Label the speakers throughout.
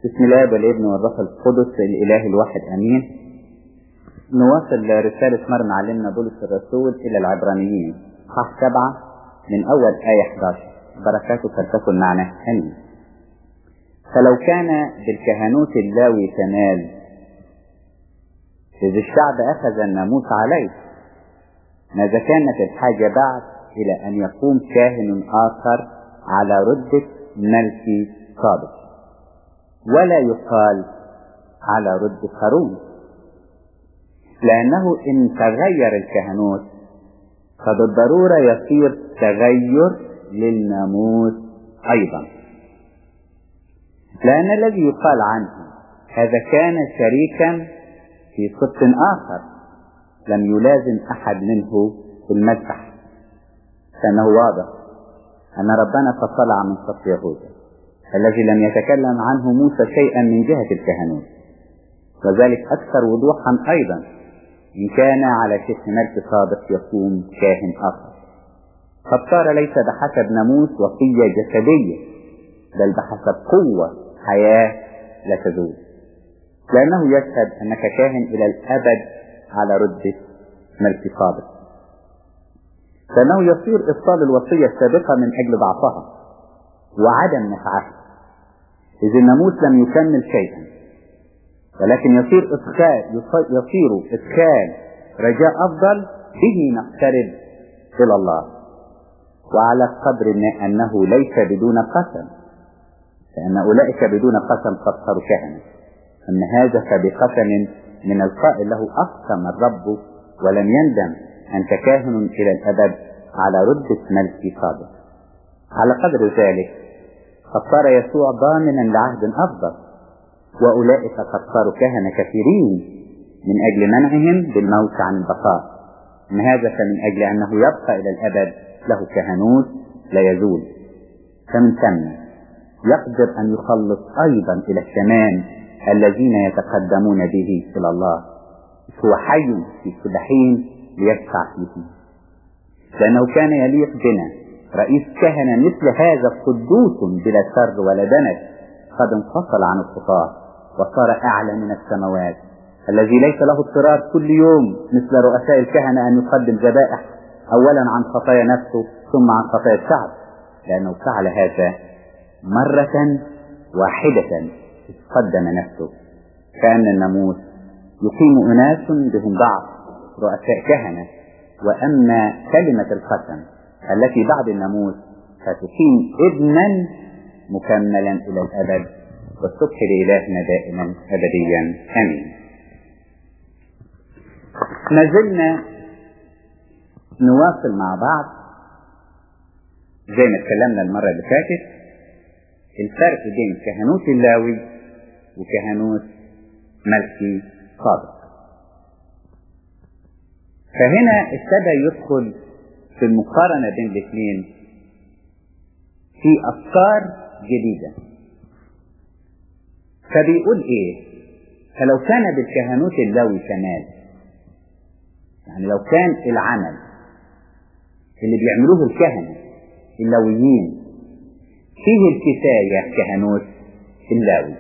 Speaker 1: بسم الله والابن والروح القدس الإله الواحد أمين نواصل رسالة مر معلمنا بولس الرسول إلى العبرانيين صح سبعة من أول آية 11 بركاته فلتكن معنا آمين فلو كان بالكهنوت اللاوي تنال إذ الشعب أخذ الناموس عليه ماذا كانت الحاجة بعد إلى أن يقوم كاهن آخر على ردة ملكي صادق ولا يقال على رد هارون لأنه إن تغير الكهنوت فبالضرورة يصير تغير للناموس أيضا لأن الذي يقال عنه هذا كان شريكا في سبط آخر لم يلازم أحد منه في المذبح فإنه واضح أن ربنا فصلع من سبط يهوذا الذي لم يتكلم عنه موسى شيئا من جهة الكهنوت وذلك أكثر وضوحا أيضا إن كان على شبه ملك صادق يكون كاهن آخر قد صار ليس بحسب ناموس وصية جسدية بل بحسب قوة حياة لا تزول لأنه يشهد أنك كاهن إلى الأبد على ردة ملك صادق لأنه يصير إبطال الوصية السابقة من أجل ضعفها وعدم نفعها إذ الناموس لم يكمل شيئا ولكن يصير إدخال يصير إدخال رجاء أفضل به نقترب إلى الله وعلى قدر أنه ليس بدون قسم لأن أولئك بدون قسم قد صاروا كهنة أما هذا فبقسم من القائل له أقسم الرب ولم يندم أنت كاهن إلى الأبد على ردة ملك صادق على قدر ذلك قد صار يسوع ضامنا لعهد أفضل وأولئك قد صاروا كهنة كثيرين من أجل منعهم بالموت عن البقاء من هذا فمن أجل أنه يبقى إلى الأبد له كهنوت لا يزول فمن ثم يقدر أن يخلص أيضا إلى الشمال الذين يتقدمون به إلى الله هو حي في كل حين ليشفع فيهم لأنه كان يليق بنا رئيس كهنة مثل هذا قدوس بلا شر ولا دنس قد انفصل عن الخطاة وصار أعلى من السماوات الذي ليس له اضطرار كل يوم مثل رؤساء الكهنة أن يقدم ذبائح أولا عن خطايا نفسه ثم عن خطايا الشعب لأنه فعل هذا مرة واحدة قدم نفسه كأن الناموس يقيم أناس بهم ضعف رؤساء كهنة وأما كلمة القسم التي بعد الناموس فتقيم ابنا مكملا إلى الأبد والصبح لإلهنا دائما أبديا آمين ما زلنا نواصل مع بعض زي ما اتكلمنا المرة اللي فاتت الفرق بين كهنوت اللاوي وكهنوت ملكي صادق فهنا ابتدى يدخل في المقارنة بين الاثنين في أفكار جديدة فبيقول إيه فلو كان بالكهنوت اللاوي كمال يعني لو كان العمل اللي بيعملوه الكهنة اللاويين فيه الكفاية كهنوت اللاوي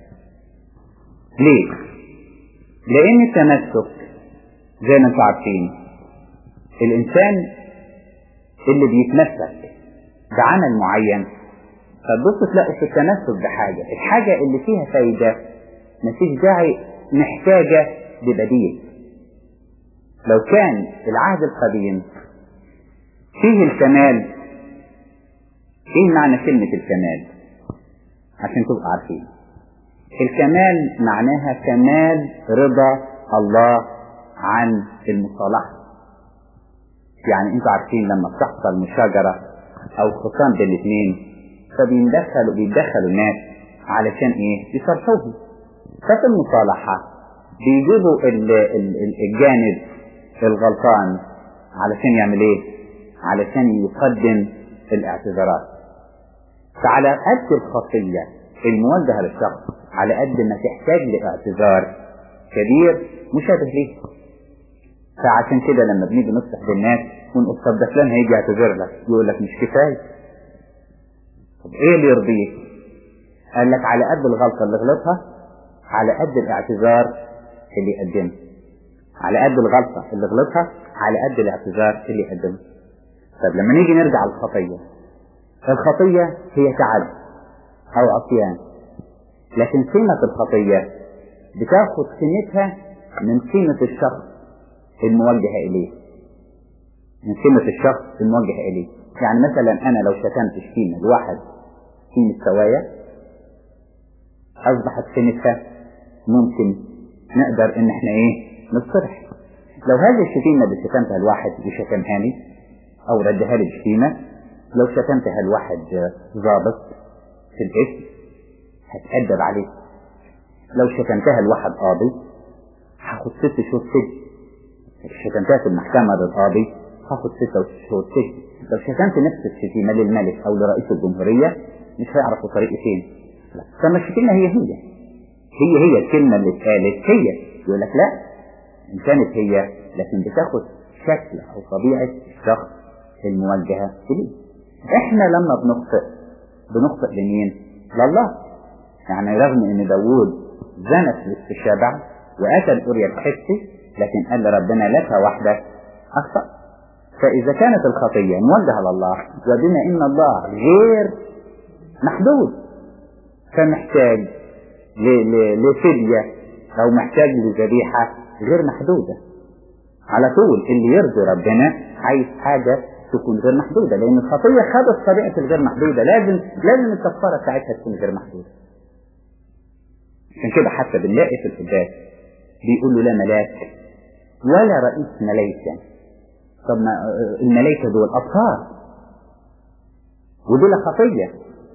Speaker 1: ليه؟ لأن التمسك زي ما انتم عارفين الإنسان اللي بيتمسك بعمل معين فتبص تلاقوا في التمسك بحاجة الحاجة اللي فيها فايدة مفيش داعي محتاجة لبديل لو كان العهد القديم فيه الكمال ايه معنى كلمة الكمال عشان تبقوا عارفين الكمال معناها كمال رضا الله عن المصالحة يعني انتوا عارفين لما بتحصل مشاجرة او خصام بين الاثنين فبيندخلوا بيدخلوا الناس علشان ايه يصالحوهم ففي المصالحة بيجيبوا ال ال ال الجانب الغلطان علشان يعمل ايه علشان يقدم الاعتذارات فعلى قد الخطية الموجهة للشخص على قد ما تحتاج لاعتذار كبير مشابه ليه فعشان كده لما بنيجي نصح للناس ونقول طب ده فلان هيجي يعتذر لك يقول لك مش كفايه طب ايه اللي يرضيك قال لك على قد الغلطة اللي غلطها على قد الاعتذار اللي يقدمه على قد الغلطة اللي غلطها على قد الاعتذار اللي يقدمه طب لما نيجي نرجع للخطية الخطية هي تعب أو عصيان لكن قيمة الخطية بتاخد قيمتها من قيمة الشخص الموجه إليه من قيمة الشخص الموجه إليه يعني مثلا أنا لو شتمت شتيمة لواحد قيمة سوايا أصبحت قيمتها ممكن نقدر إن إحنا إيه نصطلح لو هذه الشتيمة اللي شتمتها الواحد وشتمها لي أو ردها لي بشتيمة لو شتمتها الواحد ضابط في الاسم هتأدب عليه لو شتمتها الواحد قاضي هاخد ست شهور سجن شتمتها في المحكمة للقاضي هاخد ست شهور سجن لو شتمت نفس الشتيمة للملك أو لرئيس الجمهورية مش هيعرفوا طريقي فين طب الشتيمة هي هي هي هي الكلمة اللي اتقالت هي يقول لك لا إن كانت هي لكن بتاخد شكل أو طبيعة الشخص الموجهة إليه إحنا لما بنخطئ بنخطئ لمين؟ لله يعني رغم إن داوود زنت للشبع وأكل أوريا الحسي لكن قال لربنا لك وحدك أخطأ فإذا كانت الخطية موجهة لله وبما إن الله غير محدود فمحتاج لفدية أو محتاج لذبيحة غير محدودة على طول اللي يرضي ربنا عايز حاجة تكون غير محدودة لأن الخطية خدت طبيعة الغير محدودة لازم لازم الكفارة بتاعتها تكون غير محدودة عشان كده حتى بنلاقي في القداس بيقول له لا ملاك ولا رئيس ملايكة طب ما الملايكة دول أبطال ودول خطية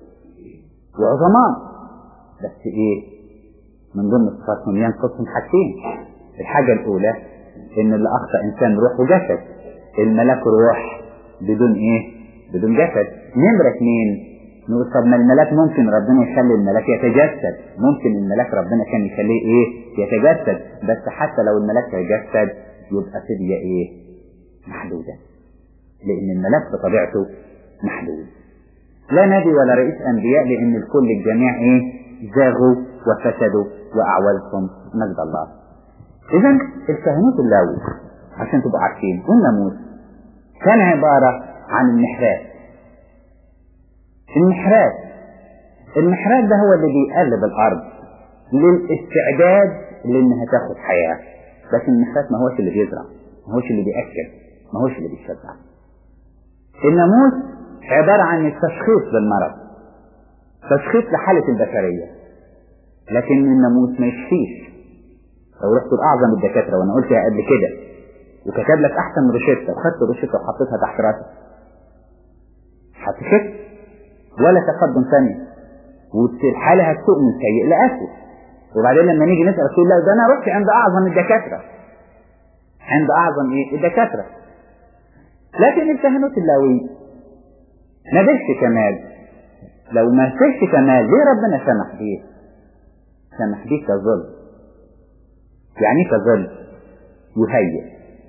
Speaker 1: وعظماء بس إيه من ضمن صفاتهم ينقصهم حاجتين الحاجة الأولى إن اللي أخطأ إنسان روح وجسد الملاك روح بدون إيه؟ بدون جسد نمرة اثنين نقول طب ما الملاك ممكن ربنا يخلي الملاك يتجسد ممكن الملاك ربنا كان يخليه إيه؟ يتجسد بس حتى لو الملاك يتجسد يبقى فدية إيه؟ محدودة لأن الملاك بطبيعته محدود لا نبي ولا رئيس أنبياء لأن الكل الجميع إيه؟ زاغوا وفسدوا وأعوزهم مجد الله إذا الكهنوت اللاوي عشان تبقوا عارفين والناموس كان عبارة عن المحراب المحراب المحراب ده هو اللي بيقلب الأرض للاستعداد لأنها تاخد حياة لكن المحراب ما هوش اللي بيزرع ما هوش اللي بيأكل ما هوش اللي بيشبع الناموس عبارة عن التشخيص بالمرض تشخيص لحالة البشرية لكن الناموس ما يشفيش لو رحت لأعظم الدكاترة وأنا قلتها قبل كده وكتب لك أحسن روشتة وخدت الروشتة وحطيتها تحت راسك هتخف ولا تقدم ثاني والحالة هتسوق من سيء لأسوء وبعدين لما نيجي نسأل تقول لا ده أنا رحت عند أعظم الدكاترة عند أعظم إيه الدكاترة لكن الكهنوت اللاوي ما بيش كمال لو ما فيش كمال ليه ربنا سمح بيه سمح بيه كظلم يعني كظل يهيئ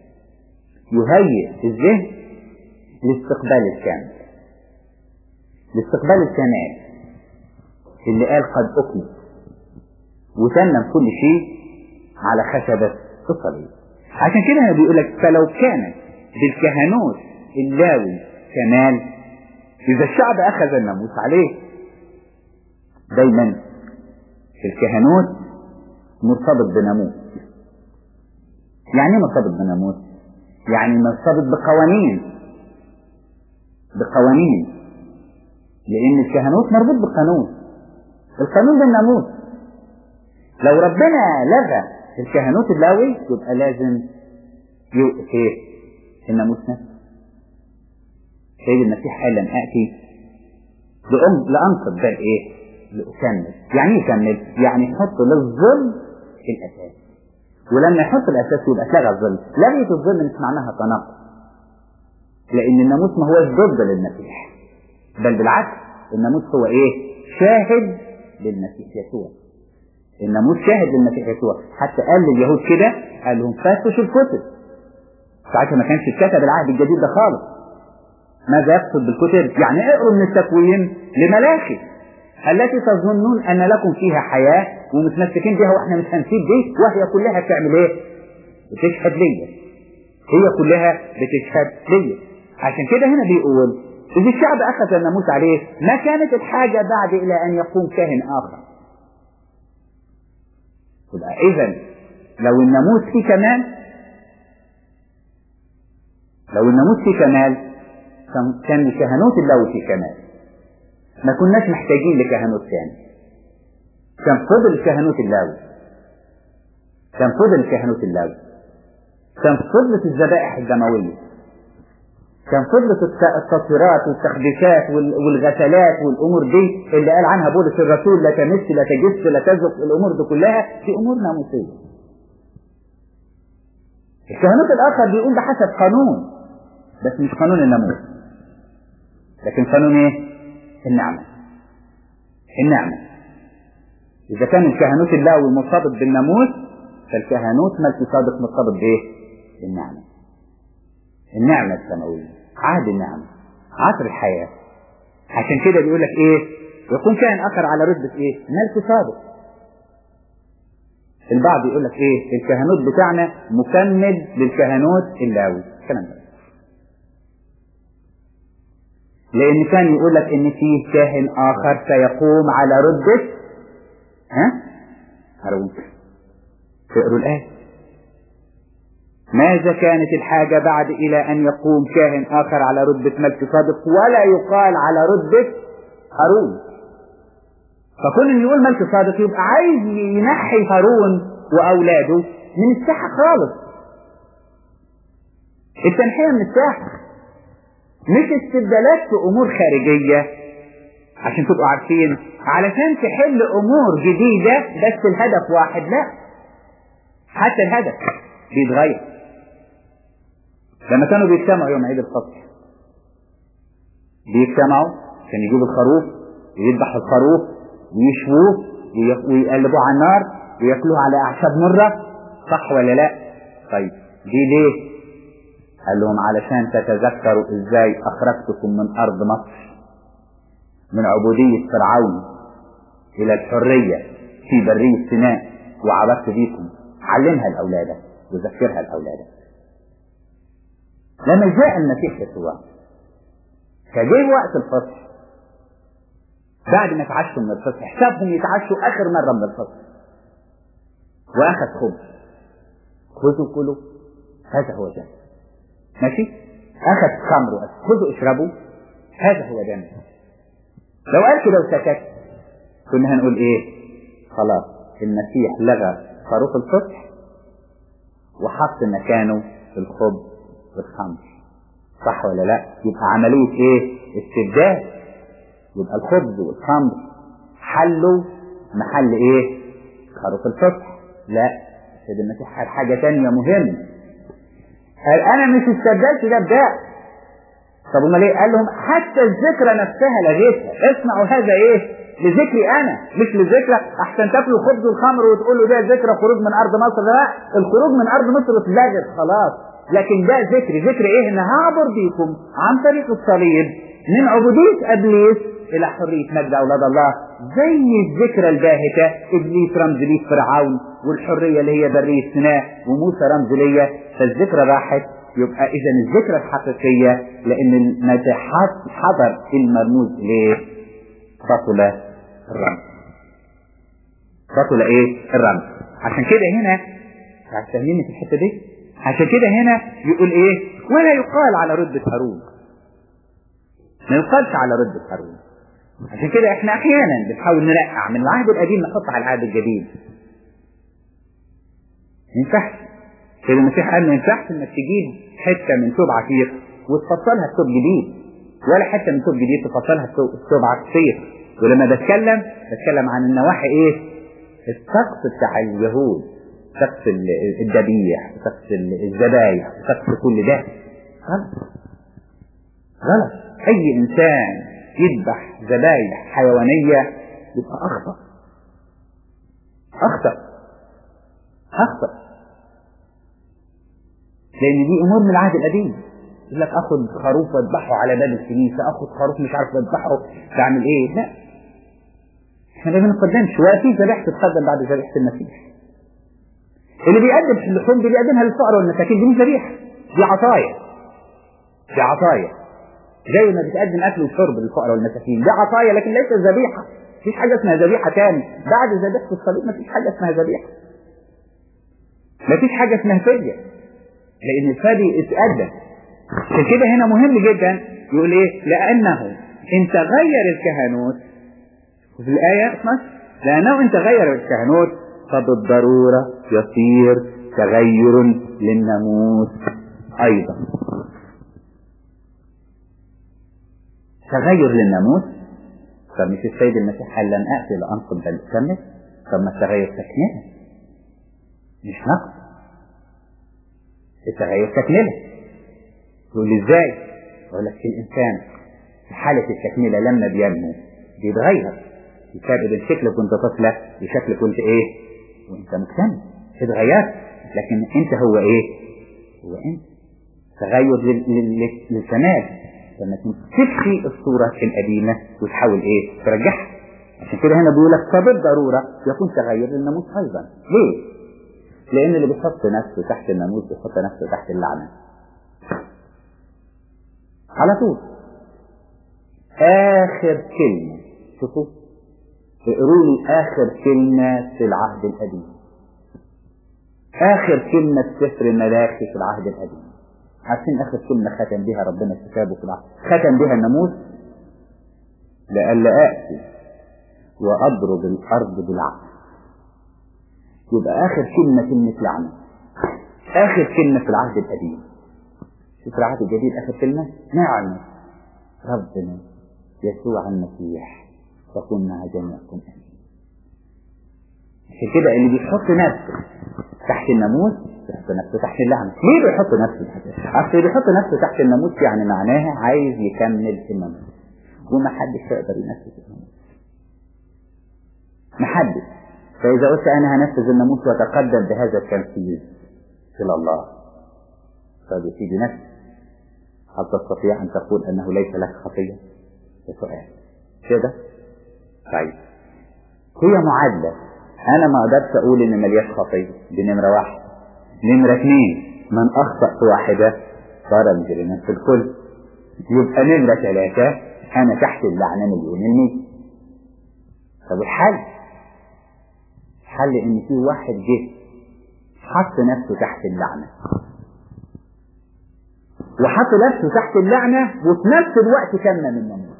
Speaker 1: يهيئ الذهن لاستقبال الكامل لاستقبال الكمال اللي قال قد أكمل وتمم كل شيء على خشبة الصليب عشان كده بيقول لك فلو كان بالكهنوت اللاوي كمال إذا الشعب أخذ الناموس عليه دايما الكهنوت مرتبط بناموس يعني ايه مرتبط بناموس يعني مرتبط بقوانين بقوانين لان الكهنوت مربوط بقانون القانون ده الناموس لو ربنا لغى الكهنوت اللاوي يبقى لازم يوقف ايه الناموس نفسه سيد المسيح قال لن اتي لأم لانقض بل ايه لأكمل يعني ايه يكمل يعني يحط للظلم الاساس ولما يحط الاساس يبقى اتلغى الظلم لغية الظلم مش معناها تناقض لان الناموس ما هوش ضد للمسيح بل بالعكس الناموس هو ايه شاهد للمسيح يسوع الناموس شاهد للمسيح يسوع حتى قال لليهود كده قال لهم فتشوا الكتب ساعتها ما كانش اتكتب العهد الجديد ده خالص ماذا يقصد بالكتب يعني اقروا من التكوين لملاخي التي تظنون أن لكم فيها حياة ومتمسكين بها وإحنا مش هنسيب دي وهي كلها بتعمل إيه؟ بتشهد ليا هي كلها بتشهد ليا عشان كده هنا بيقول إذا الشعب أخذ الناموس عليه ما كانت الحاجة بعد إلى أن يقوم كاهن آخر يبقى إذا لو الناموس فيه كمال لو الناموس فيه كمال كان الكهنوت اللاوي فيه كمال ما كناش محتاجين لكهنوت ثاني كان فضل الكهنوت اللاوي كان فضل الكهنوت اللاوي كان فضلت الذبائح الدموية كان فضلت التطهيرات والتخديشات والغسلات والامور دي اللي قال عنها بولس الرسول لا تمس لا تجس لا تزق الامور دي كلها في امور ناموسيه. الكهنوت الاخر بيقول بحسب قانون بس مش قانون الناموس. لكن قانون ايه؟ النعمه. النعمه. اذا كان الكهنوت اللاوي مرتبط بالناموس فالكهنوت ملك صادق مرتبط بايه؟ بالنعمه. النعمه السماويه. عهد النعمة عصر الحياة عشان كده بيقول لك ايه يكون كائن اخر على رتبة ايه ملك صادق البعض يقول لك ايه الكهنوت بتاعنا مكمل للكهنوت اللاوي الكلام ده لان كان يقول لك ان فيه كاهن اخر سيقوم على رتبة ها هارون تقروا الايه ماذا كانت الحاجة بعد إلى أن يقوم كاهن آخر على رتبة ملك صادق ولا يقال على رتبة هارون فكل اللي يقول ملك صادق يبقى عايز ينحي هارون وأولاده من الساحة خالص التنحية من الساحة مش استبدالات في أمور خارجية عشان تبقوا عارفين علشان تحل أمور جديدة بس الهدف واحد لا حتى الهدف بيتغير لما كانوا بيجتمعوا يوم عيد الفطر بيجتمعوا عشان يجيبوا الخروف ويذبحوا الخروف ويشووه ويقلبوه على النار وياكلوه على اعشاب مره صح ولا لا؟ طيب دي ليه؟ قال لهم علشان تتذكروا ازاي اخرجتكم من ارض مصر من عبودية فرعون الى الحرية في برية سيناء وعبدت بيكم علمها لاولادك وذكرها لاولادك لما جاء المسيح يسوع فجه وقت الفصح بعد ما تعشوا من الفصح حسابهم يتعشوا اخر مره من الفصح واخذ خبز خذوا كلوا هذا هو دم ماشي اخذ خمر خذوا اشربوا هذا هو دم لو قال كده وسكت كنا هنقول ايه خلاص المسيح لغى خروف الفصح وحط مكانه الخبز والخمر صح ولا لا يبقى عملية ايه استبدال يبقى الخبز والخمر حلوا محل ايه خروف الفصح لا سيد المسيح قال حاجة تانية مهمة قال انا مش استبدلت ده بده طب امال ايه قال لهم حتى الذكرى نفسها لغيتها اصنعوا هذا ايه لذكري انا مش لذكرى احسن تاكلوا خبز الخمر وتقولوا ده ذكرى خروج من ارض مصر لا الخروج من ارض مصر اتلغت خلاص لكن ده ذكر ذكر ايه ان هعبر بيكم عن طريق الصليب من عبودية ابليس الى حرية مجد اولاد الله زي الذكرى الباهتة ابليس رمز ليه فرعون والحرية اللي هي برية سيناء وموسى رمز ليا فالذكرى راحت يبقى اذا الذكرى الحقيقية لان المسيح حضر المرموز ليه بطل الرمز بطل ايه الرمز عشان كده هنا فاهمين في الحتة دي عشان كده هنا يقول ايه ولا يقال على رتبة هارون ما يقالش على رتبة هارون عشان كده احنا احيانا بنحاول نرقع من العهد القديم نحط على العهد الجديد ما ينفعش سيد المسيح قال ما ينفعش انك تجيب حته من ثوب عتيق وتفصلها بثوب جديد ولا حته من ثوب جديد تفصلها بثوب عتيق ولما بتكلم بتكلم عن النواحي ايه السقف بتاع اليهود سقف الذبيح سقف الذبايح سقف كل ده غلط غلط اي انسان يذبح ذبايح حيوانيه يبقى اخطا اخطا اخطا لان دي امور من العهد القديم يقول لك اخد خروف واذبحه على باب الكنيسه اخد خروف مش عارف اذبحه بعمل ايه لا احنا ما بنقدمش ولا في ذبيحة تتقدم بعد ذبيحة المسيح اللي بيقدم اللحوم دي بيقدمها للفقراء والمساكين دي مش ذبيحة دي عطايا دي عطايا زي ما بتقدم اكل وشرب للفقراء والمساكين دي عطايا لكن ليست ذبيحة مفيش حاجة اسمها ذبيحة تاني بعد ذبيحة الصليب مفيش حاجة اسمها ذبيحة مفيش حاجة اسمها فدية لأن الفدي اتقدم عشان كده هنا مهم جدا يقول ايه لأنه إن تغير الكهنوت في الآية 12 لأنه إن تغير الكهنوت فبالضرورة يصير تغير للناموس أيضا تغير للناموس طب مش السيد المسيح قال لن آتي لأنقض بل أكمل طب ما التغير تكملة مش نقص التغير تكملة تقول لي ازاي؟ اقول لك الانسان في حالة التكملة لما بينمو بيتغير الفرق بين شكلك وانت طفلة وشكلك وانت ايه؟ وانت مكتمل اتغيرت لكن انت هو ايه؟ هو انت تغير لل- لل- للكمال لما تمسكش الصورة القديمة وتحاول ايه؟ ترجعها عشان كده هنا بيقول لك فبالضرورة يكون تغير للناموس ايضا ليه؟ لان اللي بيحط نفسه تحت الناموس بيحط نفسه تحت اللعنة على طول اخر كلمة شوفوا اقروا لي اخر كلمة في العهد القديم اخر كلمة في سفر ملاخي في العهد القديم عارفين اخر كلمة ختم بها ربنا في كتابه في العهد ختم بها الناموس لألا آتي وأضرب الأرض بالعكس يبقى آخر كلمة كلمة لعنة آخر كلمة في العهد القديم شوف العهد الجديد آخر كلمة نعم ربنا يسوع المسيح تكون مع جميعكم آمين عشان كده اللي بيحط نفسه تحت الناموس بيحط نفسه تحت اللعنة ليه بيحط نفسه تحت أصل اللي بيحط نفسه تحت الناموس يعني معناها عايز يكمل الناموس ومحدش يقدر ينفذ الناموس محدش فإذا قلت أنا هنفذ الناموس وأتقدم بهذا التنفيذ إلى الله طيب يا سيدي نفسي هل تستطيع أن تقول أنه ليس لك خطية؟ ده سؤال كده؟ طيب هي معادلة أنا ما أقدرش أقول إن ملياش خطية دي نمرة واحد نمرة اثنين من أخطأ في واحدة صار مجرما في الكل يبقى نمرة ثلاثة أنا تحت اللعنة مليون المية طب الحل الحل إن في واحد جه حط نفسه تحت اللعنة وحط نفسه تحت اللعنة وفي نفس الوقت كمل الناموس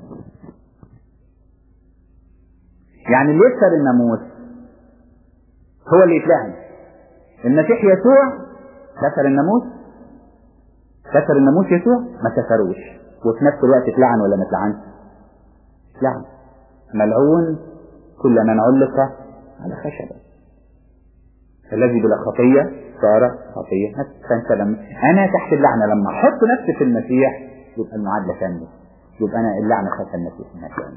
Speaker 1: يعني اللي يكسر الناموس هو اللي يتلهم المسيح يسوع كسر الناموس كسر الناموس يسوع ما كسروش وفي نفس الوقت اتلعن ولا ما اتلعنش اتلعن ملعون كل من علق على خشبه الذي بلا خطية صار خطية فانت لما انا تحت اللعنة لما احط نفسي في المسيح يبقى المعادلة كاملة يبقى انا اللعنة خلف المسيح مكاني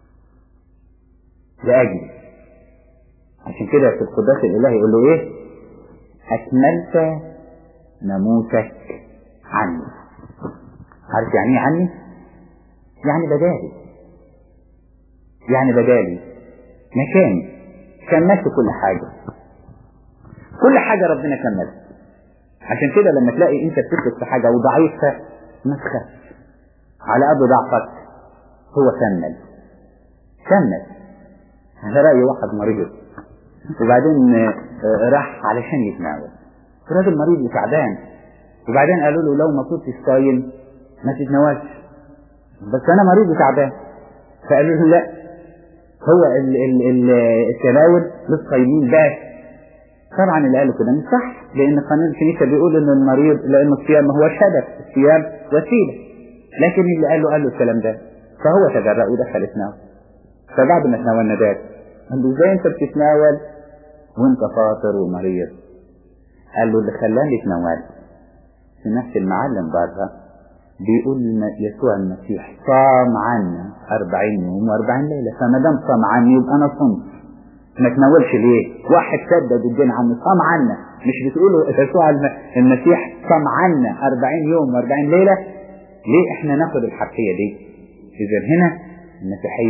Speaker 1: لأجل عشان كده في القداس الإلهي يقول له إيه؟ أكملت ناموسك عني عارف يعني إيه عني؟ يعني بدالي يعني بدالي مكاني كملت كل حاجة كل حاجة ربنا كملها عشان كده لما تلاقي انت بتسلك في حاجة وضعيفة ما تخافش على قد ضعفك هو كمل كمل هذا رأي واحد مريض وبعدين راح علشان يتناول الراجل مريض وتعبان وبعدين قالوا له لو ما كنتش صايم ما تتناولش بس انا مريض وتعبان فقالوا له لا هو ال ال ال التناول للصايمين بس طبعا اللي قالوا كده مش صح لان قانون الكنيسه بيقول ان المريض لان الصيام هو هدف الصيام وسيله لكن اللي قال له قال له الكلام ده فهو تجرأ ودخل يتناول فبعد ما تناولنا ده قال له ازاي انت بتتناول وانت فاطر ومريض قال له اللي خلاني اتناول في نفس المعلم بره بيقول يسوع المسيح صام عنا أربعين يوم وأربعين ليلة فما دام صام عني يبقى أنا صمت ما تناولش ليه واحد سدد الدين عني صام عنا مش بتقولوا يسوع المسيح صام عنا أربعين يوم وأربعين ليلة ليه احنا ناخد الحرفية دي اذا هنا المسيحية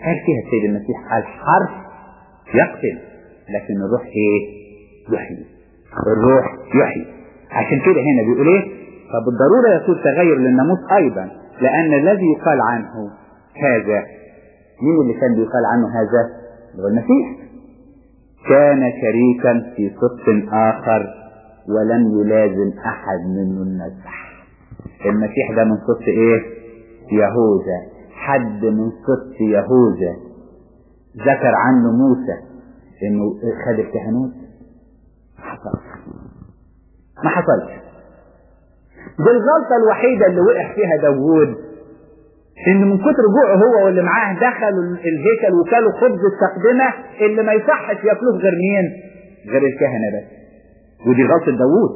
Speaker 1: قال فيها السيد المسيح الحرف يقتل لكن الروح ايه يحيي الروح يحيي عشان كده هنا بيقول ايه فبالضرورة يكون تغير للناموس ايضا لان الذي يقال عنه هذا مين اللي كان بيقال عنه هذا هو المسيح كان شريكا في صدق اخر ولم يلازم احد منه المذبح المسيح ده من صدق ايه يهوذا حد من صدق يهوذا ذكر عنه موسى انه خد الكهنوت ما حصلش ما حصلش دي الغلطة الوحيدة اللي وقع فيها داوود ان من كتر جوعه هو واللي معاه دخلوا الهيكل وكلوا خبز التقدمة اللي ما يصحش ياكلوه غير مين غير الكهنة بس ودي غلطة داوود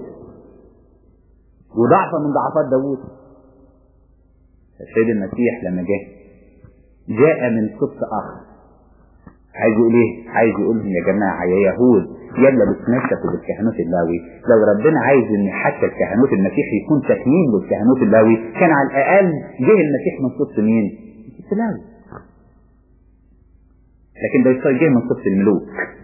Speaker 1: وضعفة من ضعفات داوود السيد المسيح لما جه جاء من صدق اخر عايز يقول ايه عايز يقول لهم يا جماعة يا يهود يلا بتمسكوا بالكهنوت اللاوي لو ربنا عايز ان حتى الكهنوت المسيحي يكون تكميل للكهنوت اللاوي كان على الاقل جه المسيح من صدق مين من صدق لاوي لكن ده يصير جه من صدق الملوك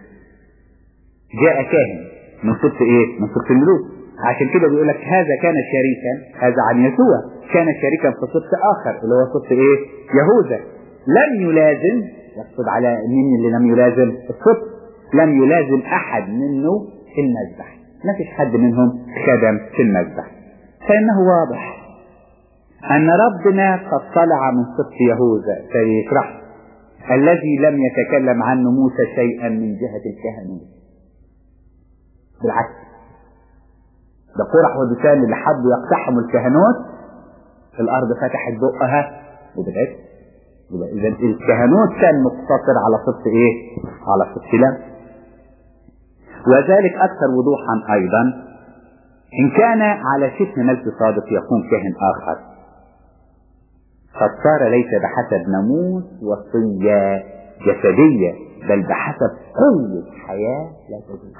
Speaker 1: جاء كاهن من صدق ايه من صدق الملوك عشان كده بيقول لك هذا كان شريكا هذا عن يسوع كان شريكا في صدق اخر اللي هو صدق ايه يهوذا لم يلازم يقصد على مين اللي لم يلازم الصدق لم يلازم احد منه في المذبح ما فيش حد منهم خدم في المذبح فانه واضح ان ربنا قد طلع من صدق يهوذا فيشرح الذي لم يتكلم عنه موسى شيئا من جهة الكهنوت بالعكس ده قرح ودكان اللي حبوا يقتحموا الكهنوت الارض فتحت بقها وبدأت اذا الكهنوت كان مقتصر على صدق ايه على صدق لا وذلك اكثر وضوحا ايضا ان كان على شتم ملك صادق يكون كاهن اخر قد صار ليس بحسب ناموس وصية جسدية بل بحسب قوة حياة لا تزول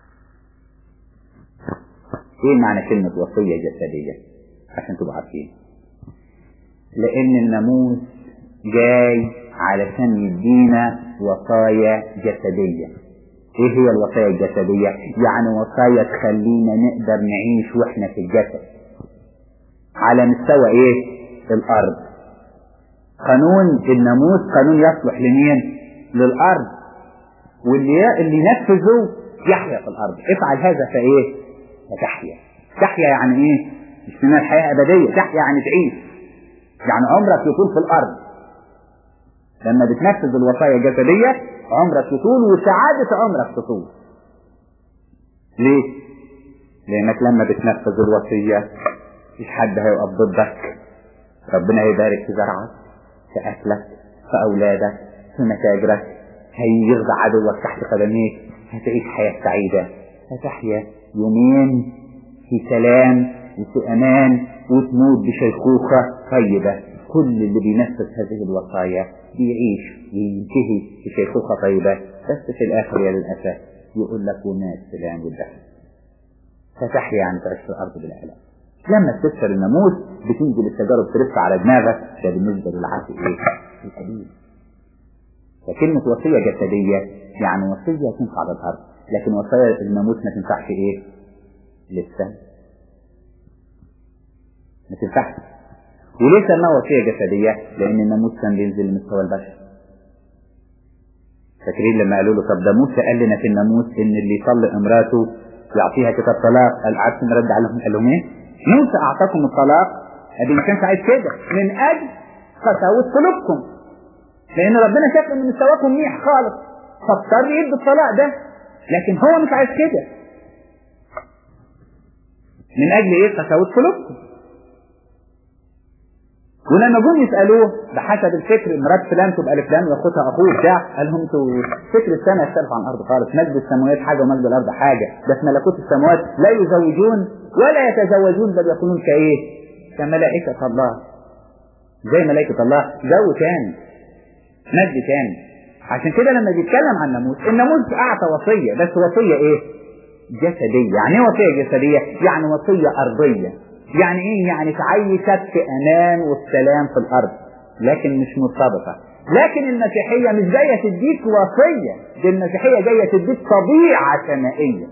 Speaker 1: ايه معنى كلمة وصية جسدية عشان تبقوا عارفين لان الناموس جاي علشان يدينا وصايا جسدية ايه هي الوصايا الجسدية يعني وصايا تخلينا نقدر نعيش واحنا في الجسد على مستوى ايه الارض قانون الناموس قانون يصلح لمين للارض واللي اللي ينفذه يحيا في الارض افعل هذا فايه فتحيا تحيا يعني ايه مش من الحياة ابدية تحيا يعني تعيش يعني عمرك يطول في الارض لما بتنفذ الوصايا الجسدية عمرك يطول وسعادة عمرك تطول ليه لانك لما بتنفذ الوصية مفيش حد هيقف ضدك ربنا هيبارك في زرعك في اكلك في اولادك في متاجرك هيغضى عدوك تحت قدميك هتعيش حياة سعيدة هتحيا يومين في سلام وفي امان وتموت بشيخوخة طيبة كل اللي بينفذ هذه الوصايا بيعيش وينتهي في شيخوخة طيبة بس في الآخر يا للأسف يقول لك ومات سلام والدخل فتحيا يعني تعيش في الأرض بالآلام لما تكسر الناموس بتنزل التجارب ترف على دماغك ده بالنسبة للعهد ايه؟ القديم فكلمة وصية جسدية يعني وصية تنفع على الأرض لكن وصايا الناموس ما تنفعش ايه؟ لسه ما تنفعش وليه سماها وصية جسدية؟ لأن الناموس كان بينزل لمستوى البشر. فاكرين لما قالوا له طب ده موسى قال لنا في الناموس إن اللي يطلق امراته يعطيها كتاب طلاق، قال عارفين رد عليهم قال لهم إيه؟ موسى أعطاكم الطلاق أدي ما كانش عايز كده من أجل قساوة قلوبكم. لأن ربنا شاف إن مستواكم منيح خالص فاضطر يدي الطلاق ده لكن هو مش عايز كده. من أجل إيه؟ قساوة قلوبكم. ولما جم يسالوه بحسب الفكر مرات فلان تبقى لفلان واخوتها اخوه بتاع قال لهم انتوا فكر السماء يختلف عن الارض خالص مجد السماوات حاجه ومجد الارض حاجه ده في ملكوت السماوات لا يزوجون ولا يتزوجون بل يكونون كايه؟ كملائكه الله زي ملائكه الله جو تاني مجد تاني عشان كده لما بيتكلم عن الناموس الناموس اعطى وصيه بس وصيه ايه؟ جسديه يعني ايه وصيه جسديه؟ يعني وصيه ارضيه يعني ايه يعني تعيشك في امان والسلام في الارض لكن مش مرتبطة لكن المسيحية مش جاية تديك وصية دي المسيحية جاية تديك طبيعة سمائية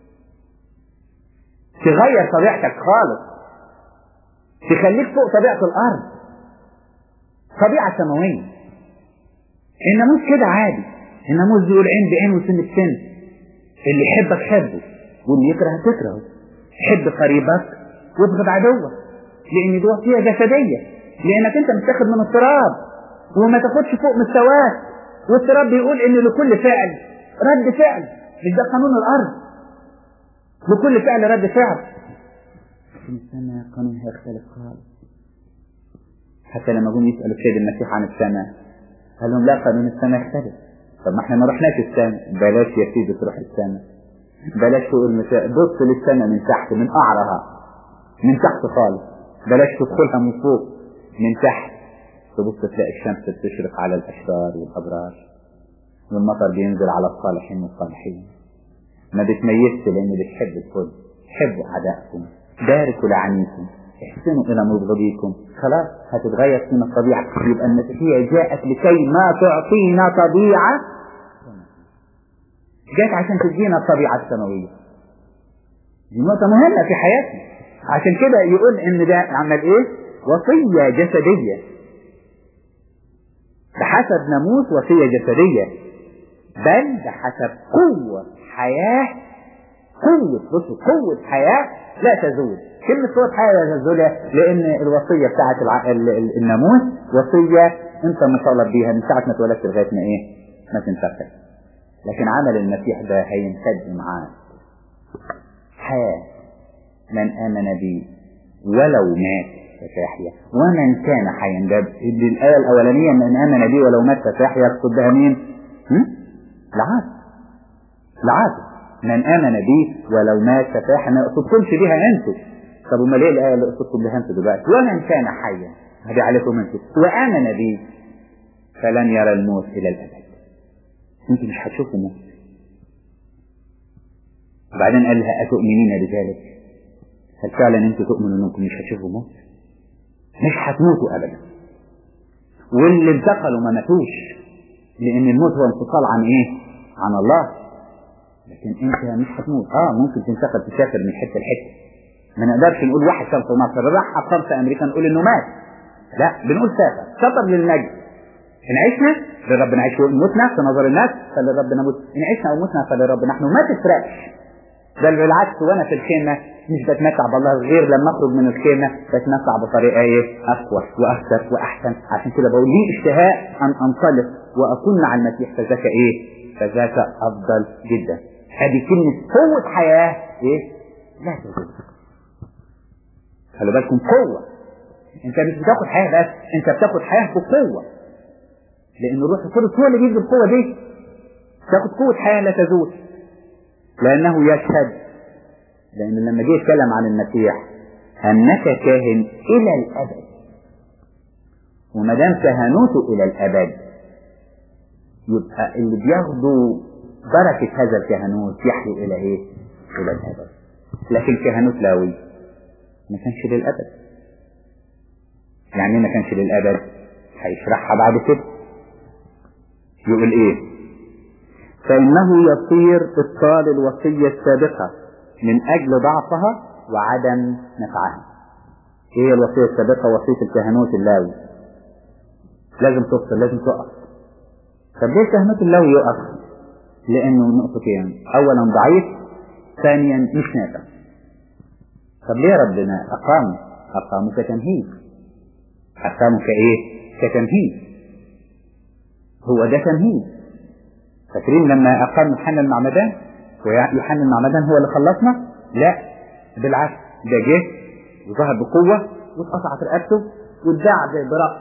Speaker 1: تغير طبيعتك خالص تخليك فوق طبيعة الأرض طبيعة سماوية الناموس كده عادي الناموس بيقول عين بعين وسن بسن اللي يحبك حبه واللي يكرهك تكرهه حب قريبك وابغض عدوك لان دي وصيه جسديه لانك انت متاخد من التراب وما تاخدش فوق مستواك والتراب بيقول ان لكل فعل رد فعل مش ده قانون الارض لكل فعل رد فعل لكن السماء قانون هيختلف خالص حتى لما جم يسالوا السيد المسيح عن السماء قال لهم لا قانون السماء يختلف طب ما احنا ما رحناش السماء بلاش يا سيدي تروح السماء بلاش فوق المساء بص للسماء من تحت من قعرها من تحت خالص بلاش تدخلها من فوق من تحت تبص تلاقي الشمس بتشرق على الاشرار والابرار والمطر بينزل على الصالحين والصالحين ما بتميزش لان بتحب الكل حبوا اعدائكم باركوا لعنيكم احسنوا الى مبغضيكم خلاص هتتغير فينا الطبيعه يبقى المسيحيه جاءت لكي ما تعطينا طبيعه جاءت عشان تدينا الطبيعه السماويه دي نقطه مهمه في حياتنا عشان كده يقول ان ده عمل ايه وصيه جسديه بحسب ناموس وصيه جسديه بل بحسب قوه حياه قوه بصوا قوه حياه لا تزول كلمة قوة حياة لا تزول لأن الوصية بتاعت الع... ال... ال... الناموس وصية أنت مطالب بيها من ساعة ما اتولدت لغاية ما إيه؟ ما تنتقل. لكن عمل المسيح ده هيمتد معاك. حياة من آمن بي ولو مات فسيحيا ومن كان حيا ده الآية الأولانية من آمن بي ولو مات فسيحيا يقصد بها مين؟ العاصي العاصي من آمن بي ولو مات فسيحيا ما يقصدكمش بها أنتم طب امال ايه الايه اللي قصدكم بها انتوا دلوقتي ومن كان حيا هذه عليكم انتوا وامن بي فلن يرى الموت الى الابد انتوا مش هتشوفوا موت وبعدين قال لها اتؤمنين بذلك هل فعلا انتوا تؤمنوا انكم مش هتشوفوا موت مش هتموتوا ابدا واللي انتقلوا ما ماتوش لان الموت هو انفصال عن ايه عن الله لكن انت مش هتموت اه ممكن تنتقل تسافر من حته لحته ما نقدرش نقول واحد كان في مصر راح أقام في أمريكا نقول إنه مات لا بنقول سافر سفر للمجد إن عشنا للرب نعيش وإن متنا في نظر الناس فللرب نموت إن عشنا أو متنا فللرب نحن ما تفرقش بل بالعكس وأنا في الخيمة مش بتمتع بالله غير لما أخرج من الخيمة بتمتع بطريقة إيه أقوى وأكثر وأحسن عشان كده بقول لي اشتهاء أن أنطلق وأكون مع المسيح فذاك إيه فذاك أفضل جدا هذه كلمة قوة حياة إيه لا تزول خلي بالكم قوة انت مش بتاخد حياة بس انت بتاخد حياة بقوة لان الروح القدس هو اللي بيدي القوة دي تاخد قوة حياة لا تزول لانه يشهد لان لما جه يتكلم عن المسيح انك كاهن الى الابد وما دام كهنوته الى الابد يبقى اللي بياخدوا بركة هذا الكهنوت يحيوا الى ايه؟ الى الابد لكن كهنوت لاوي ما كانش للأبد يعني ما كانش للأبد هيشرحها بعد كده يقول ايه فإنه يصير إبطال الوصية السابقة من أجل ضعفها وعدم نفعها ايه الوصية السابقة وصية الكهنوت اللاوي لازم تفصل لازم تقف طب ليه الكهنوت اللاوي يقف لأنه نقطتين أولا ضعيف ثانيا مش نافع طب ليه ربنا أقام أقاموا كتمهيد أقاموا كإيه كتمهيد هو ده تمهيد فاكرين لما أقام يوحنا المعمدان ويوحنا المعمدان هو اللي خلصنا لا بالعكس ده جه وظهر بقوة واتقطعت رقبته واتباع برأس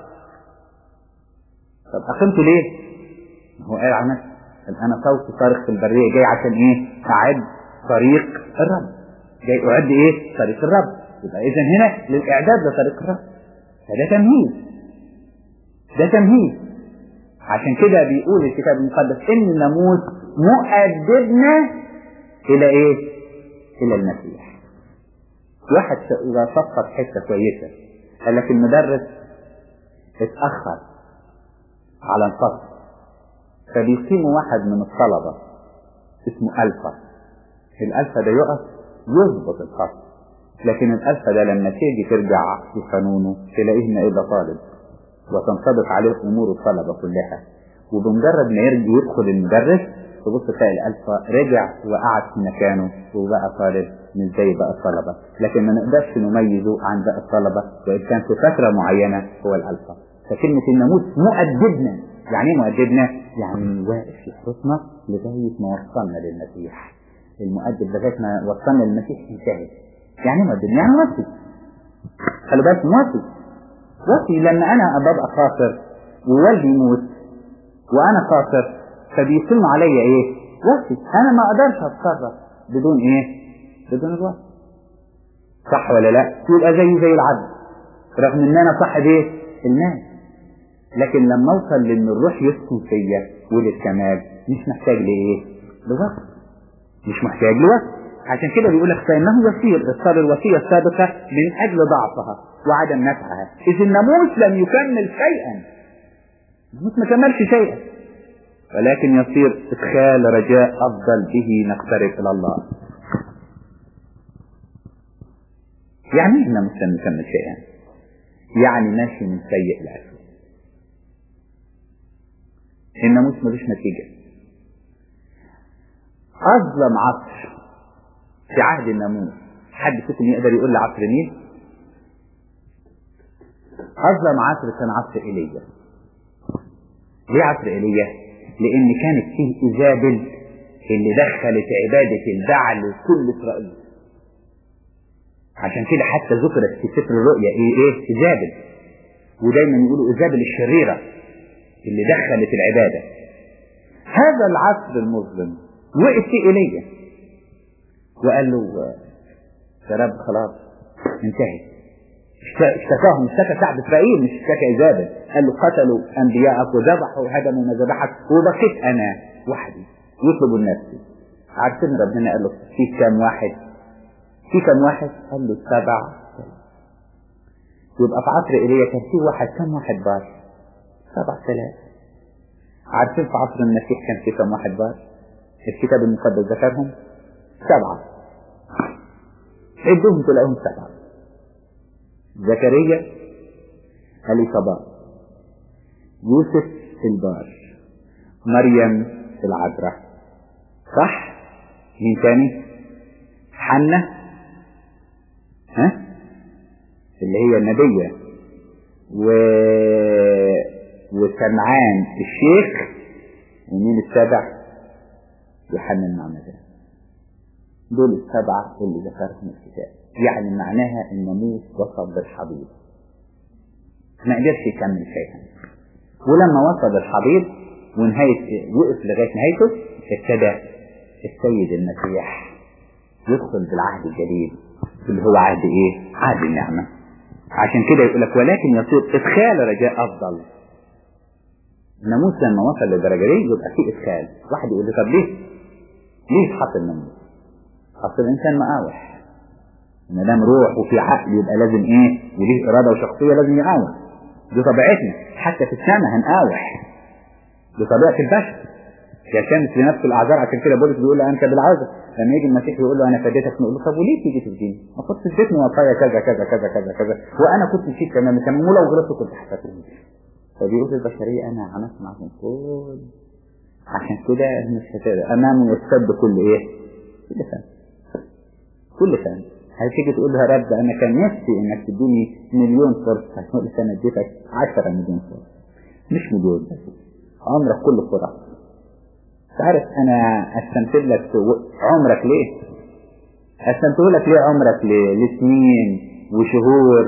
Speaker 1: طب أقمته ليه؟ هو قال عن نفسه أنا صوت صارخ في البرية جاي عشان إيه؟ أعد طريق الرب جاي أعد إيه؟ طريق الرب يبقى إذا هنا للإعداد لطريق الرب فده تمهيد ده تمهيد عشان كده بيقول الكتاب المقدس إن الناموس مؤدبنا إلى إيه؟ إلى المسيح واحد إذا صفت حتة كويسة قال لك المدرس اتأخر على الفصل فبيقيموا واحد من الطلبة اسمه ألفا الألفا ده يقف يظبط الفصل لكن الألفا ده لما تيجي ترجع في قانونه تلاقيه ما إلا طالب وتنطبق عليه أمور الطلبة كلها وبمجرد ما يدخل المدرس تبص تلاقي الألفا رجع وقعد في مكانه وبقى طالب مش زي بقى الطلبة لكن ما نقدرش نميزه عن باقي الطلبة وإن كان في فترة معينة هو الألفا فكلمة الناموس مؤدبنا يعني ايه مؤدبنا؟ يعني واقف في حرصنا لغاية ما وصلنا للمسيح المؤدب لغاية ما وصلنا للمسيح انتهت يعني ايه مؤدب؟ يعني وصي خلي بالك موصي وصي لما أنا ببقى خاطر ووالدي يموت وأنا خاطر فبيتم عليا ايه وصي انا ما اقدرش اتصرف بدون ايه بدون الوصي صح ولا لا يبقى زي زي العبد رغم ان انا صاحب ايه المال لكن لما اوصل لان الروح يسكن فيا وللكمال مش محتاج لايه لوصي مش محتاج لوصي عشان كده بيقول لك فانه يسير اصدار الوصيه السابقه من اجل ضعفها وعدم نفعها اذ الناموس لم يكمل شيئا الناموس ما كملش شيئا ولكن يصير ادخال رجاء افضل به نقترب الى الله يعني ايه الناموس لم يكمل شيئا يعني ماشي من سيء لأسوأ الناموس ملوش نتيجة أظلم عصر في عهد الناموس حد فيكم يقدر يقول لي عصر مين؟ أظلم عصر كان عصر إيليا ليه عصر إيليا؟ لأن كانت فيه إيزابل اللي دخلت عبادة البعل لكل إسرائيل عشان كده حتى ذكرت في سفر الرؤيا ايه ايه ايزابل ودايما يقولوا ايزابل الشريره اللي دخلت العباده هذا العصر المظلم وقف في ايليا وقال له يا رب خلاص انتهت اشتكاهم اشتكى شعب اسرائيل مش اشتكى ايزابل قال له قتلوا انبياءك وذبحوا وهدموا مذابحك وبقيت انا وحدي يطلبوا لنفسي عارفين ربنا قال له في كام واحد في كم واحد؟ قال له سبع يبقى في عصر ايليا كان في واحد كم واحد بار؟ سبع آلاف عارفين في عصر المسيح كان في كم واحد بار؟ الكتاب المقدس ذكرهم سبعة عدوهم تلاقيهم سبعة زكريا اليصابات يوسف البار مريم العذراء صح؟ مين تاني؟ حنة ها اللي هي النبية و... وسمعان الشيخ ومين السبع يوحنا المعمدان دول السبعة اللي ذكرهم الكتاب يعني معناها الناموس وصل بالحضيض ما قدرش يكمل شيئا ولما وصل الحضيض ونهاية وقف لغاية نهايته ابتدى السيد المسيح يدخل بالعهد الجديد اللي هو عهد ايه عهد النعمة عشان كده يقول لك ولكن يصير ادخال رجاء افضل الناموس لما وصل للدرجة دي يبقى فيه ادخال واحد يقول لي طب ليه ليه اتحط الناموس اصل الانسان مقاوح ما دام روح وفي عقل يبقى لازم ايه وليه اراده وشخصيه لازم يقاوح دي طبيعتنا حتى في السماء هنقاوح دي طبيعه البشر يا شمس لنفس الاعذار عشان كده بولس بيقول له انت بالعذر لما يجي المسيح يقول له انا فديتك نقول له طب وليه تيجي تفديني؟ ما كنت اديتني وصايا كذا كذا كذا كذا كذا وانا كنت مشيت كمان كمان ولو غلطت كنت حسبتني فبيقول البشريه انا عملت معهم كل عشان كده مش هتقدر امامه يستد كل ايه؟ كل فن كل فن هتيجي تقول له يا رب انا كان نفسي انك تديني مليون فرصه هتقول لك انا اديتك 10 مليون فرصه مش مليون بس عمرك كله فرص تعرف انا قسمت لك عمرك ليه قسمته لك ليه عمرك ليه لسنين وشهور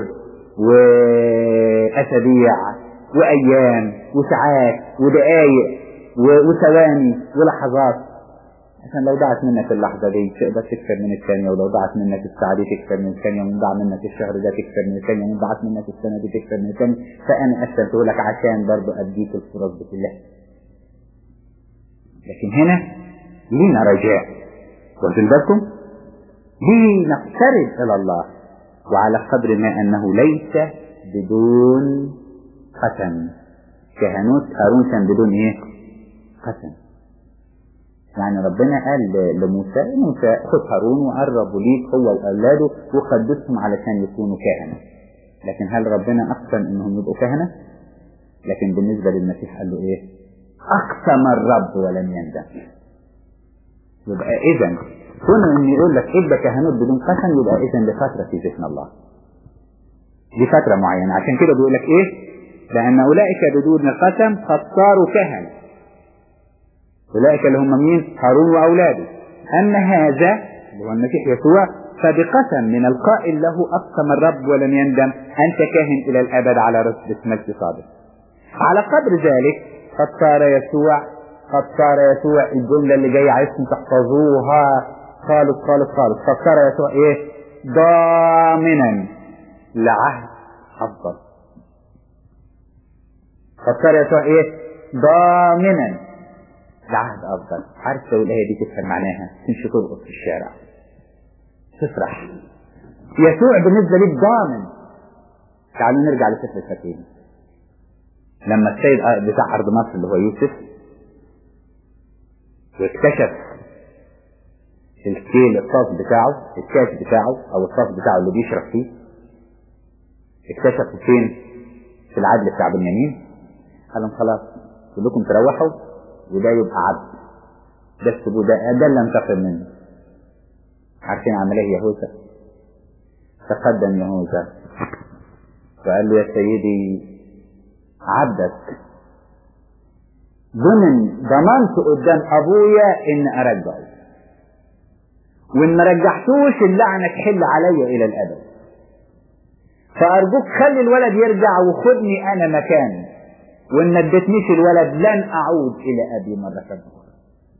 Speaker 1: واسابيع وايام وساعات ودقايق وثواني ولحظات عشان لو ضاعت منك اللحظة دي تقدر تكسر من الثانية ولو ضاعت منك الساعة دي تكسر من الثانية ومن ضاع منك الشهر ده تكسر من الثانية ومن ضاعت منك السنة دي تكسر من الثانية فأنا قسمته لك عشان برضو أديك الفرص دي كلها لكن هنا لينا رجاء واخدين بالكم لنقترب إلى الله وعلى قدر ما أنه ليس بدون ختم كهنوت هارون كان بدون ايه قسم يعني ربنا قال لموسى موسى خد هارون وقربوا ليك هو واولاده وقدسهم علشان يكونوا كهنه لكن هل ربنا اقسم انهم يبقوا كهنه لكن بالنسبه للمسيح قال له ايه اقسم الرب ولم يندم يبقى اذا كون ان يقول لك ابدا كهنوت بدون قسم يبقى اذا لفتره في ذهن الله دي فتره معينه عشان كده بيقول لك ايه لان اولئك بدون قسم قد صاروا كهنه أولئك اللي هم مين هارون وأولاده أما هذا اللي هو المسيح يسوع فبقسم من القائل له أقسم الرب ولم يندم أنت كاهن إلى الأبد على رتبة مجد صادق على قدر ذلك قد صار يسوع قد صار يسوع الجملة اللي جاية عايزكم تحفظوها خالص خالص خالص قد صار يسوع إيه ضامنا لعهد أفضل قد صار يسوع إيه ضامنا لعهد أفضل عارف لو الآية دي تفهم معناها تمشي ترقص في الشارع تفرح يسوع بالنسبة لك ضامن تعالوا نرجع لسفر الفتين لما السيد بتاع أرض مصر اللي هو يوسف واكتشف الكيل الصاص بتاعه الكاس بتاعه أو الصاص بتاعه اللي بيشرب فيه اكتشفوا فين في العدل بتاع بنيامين قال لهم خلاص كلكم تروحوا وده يبقى عبد بس ده ده اللي انتقم منه عارفين عمل ايه يهوذا تقدم يهوذا وقال له يا سيدي عبدك ضمن ضمنت قدام ابويا ان ارجعه وان ما رجعتوش اللعنه تحل عليا الى الابد فارجوك خلي الولد يرجع وخدني انا مكانه وان ما ادتنيش الولد لن اعود الى ابي مرة اخرى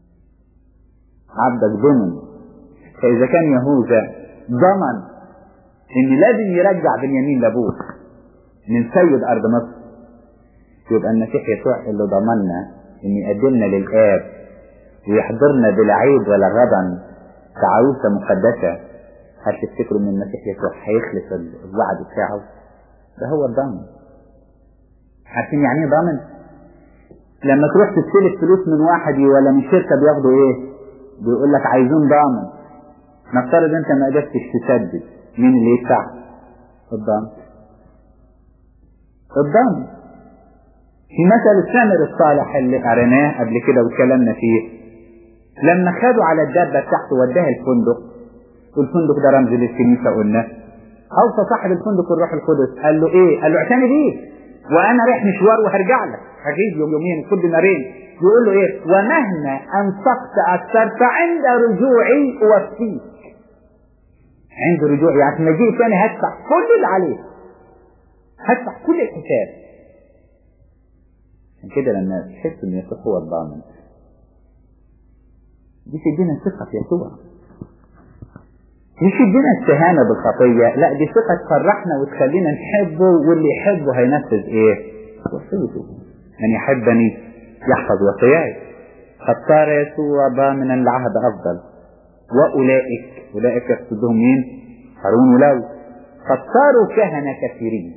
Speaker 1: عبدك ضمن فاذا كان يهوذا ضمن ان لازم يرجع بنيامين لابوه من سيد ارض مصر يبقى المسيح يسوع اللي ضمننا ان يقدمنا للاب ويحضرنا بلا عيب ولا غضن كعروسه مقدسه هل تفتكروا ان المسيح يسوع هيخلف الوعد بتاعه ده هو الضامن عارفين يعني ايه ضامن لما تروح تستلف فلوس من واحد ولا من شركه بياخدوا ايه بيقول لك عايزين ضامن نفترض انت ما قدرتش تسدد مين اللي يدفع الضامن الضامن في مثل السامر الصالح اللي قريناه قبل كده واتكلمنا فيه لما خدوا على الدابه بتاعته وداها الفندق والفندق ده رمز للكنيسه قلنا اوصى صاحب الفندق الروح القدس قال له ايه؟ قال له اعتني بيه وانا رايح مشوار وهرجع لك هجيب يوم يومين كل نارين يقول له ايه ومهما انفقت اكثر فعند رجوعي اوفيك عند رجوعي يعني لما اجي تاني هدفع كل اللي عليه هدفع كل الحساب عشان كده لما تحس ان يسوع هو الضامن دي تدينا ثقة في يسوع مش يدينا استهانة بالخطية لا دي ثقة تفرحنا وتخلينا نحبه واللي يحبه هينفذ ايه وصيته من يحبني يحفظ وصياي قد صار يسوع ضامنا العهد افضل واولئك اولئك يقصدهم مين هارون ولو قد صاروا كهنة كثيرين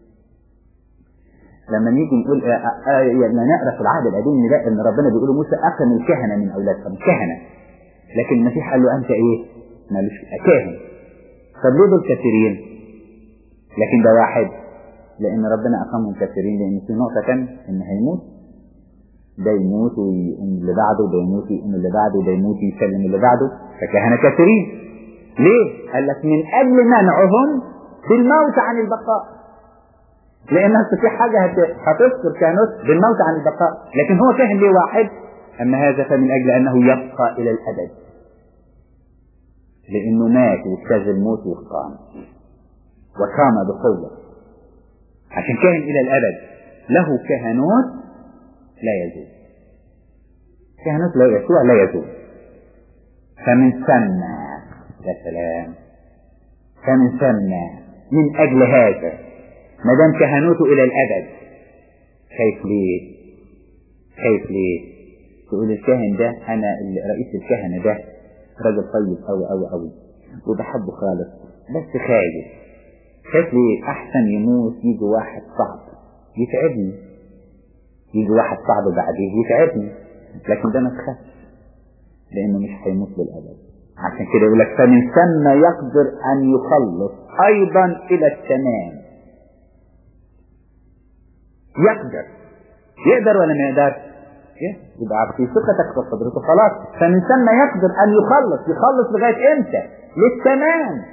Speaker 1: لما نيجي نقول آه آه لما نقرا في العهد القديم نلاقي ان ربنا بيقول لموسى اقم الكهنه من اولادكم كهنه لكن المسيح قال له انت ايه؟ مالوش كاهن طب ليه دول كثيرين؟ لكن ده واحد لان ربنا اقامهم كثيرين لان في نقطه ثانيه ان هيموت ده يموت ويقوم اللي بعده ده يموت ويقوم اللي بعده ده يموت ويسلم اللي بعده فكهنه كثيرين ليه؟ قال لك من اجل منعهم بالموت عن البقاء لان في حاجه هتذكر كانوس بالموت عن البقاء لكن هو كاهن ليه واحد اما هذا فمن اجل انه يبقى الى الابد لانه مات واجتاز الموت وقام وقام بقوه عشان كاهن الى الابد له كهنوت لا يزول كهنوت لا يسوع لا يزول فمن ثم يا سلام فمن ثم من اجل هذا ما دام كهنوته الى الابد خايف ليه خايف ليه تقول الكاهن ده انا رئيس الكهنه ده راجل طيب قوي قوي قوي وبحبه خالص بس خايف خايف ليه احسن يموت يجي واحد صعب يتعبني يجي واحد صعب بعديه يتعبني لكن ده ما تخافش لانه مش هيموت للابد عشان كده يقول لك فمن ثم يقدر ان يخلص ايضا الى التمام يقدر يقدر ولا ما يقدرش يبقى في ثقتك في قدرته خلاص فمن ثم يقدر ان يخلص يخلص لغايه امتى للتمام